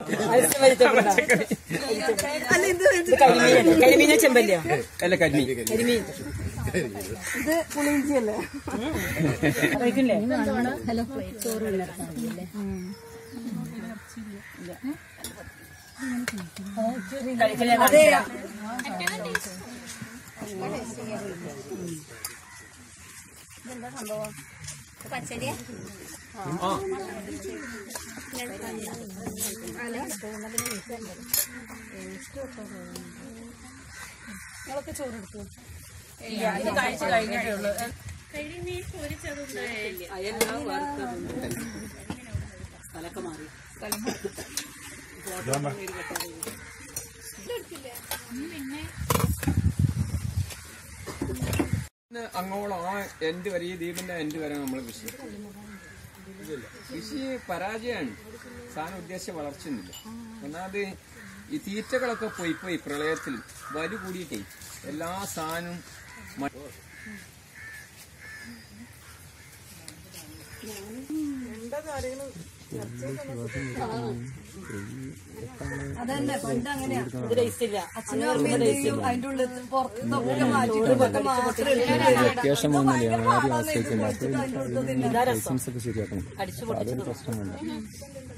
അല്ല ഇത് കരിമീനല്ലേ കരിമീന ചെമ്പല്ലയോ അല്ല കരിമീൻ കരിമീൻ ഇത് പുളിയിഞ്ചിയല്ലേ കഴിക്കില്ലേ കഴിക്കില്ലേ അതെ ഇത് കഴിച്ച് കഴിഞ്ഞിട്ടേ ഉള്ളൂ ഇന്ന് അങ്ങോളം ആ എൻഡ് വരെ ഈ ദ്വീപിന്റെ എൻഡ് വരെ നമ്മൾ കൃഷി ഇതില്ല. കൃഷി പരാജയമാണ് സാധനം ഉദ്ദേശിച്ച വളർച്ചയൊന്നുമില്ല ഒന്നാമത് ഈ തീറ്റകളൊക്കെ പോയി പോയി പ്രളയത്തിൽ വലി കൂടിയിട്ടേ എല്ലാ സാധനവും മ- അതന്നെ പണ്ട് അങ്ങനെയാ ഇത് ടേസ്റ്റ് ഇല്ല അച്ഛനും അമ്മയും എന്ത് ചെയ്യും അതിന്റെ ഉള്ളിൽ പുറത്തൊക്കെ മാറ്റിട്ട് ഇതൊക്കെ മാത്രം എടുത്തിട്ട് അത്യാവശ്യം വന്നില്ലേ ആരും ആശ്രയിക്കില്ല അതിന്റെ ഉള്ളിൽ തിന്നാം ഇതാ രസം ഒക്കെ ശരിയാക്കണം അടിച്ചു പൊട്ടിച്ചു പ്രശ്നമുണ്ട്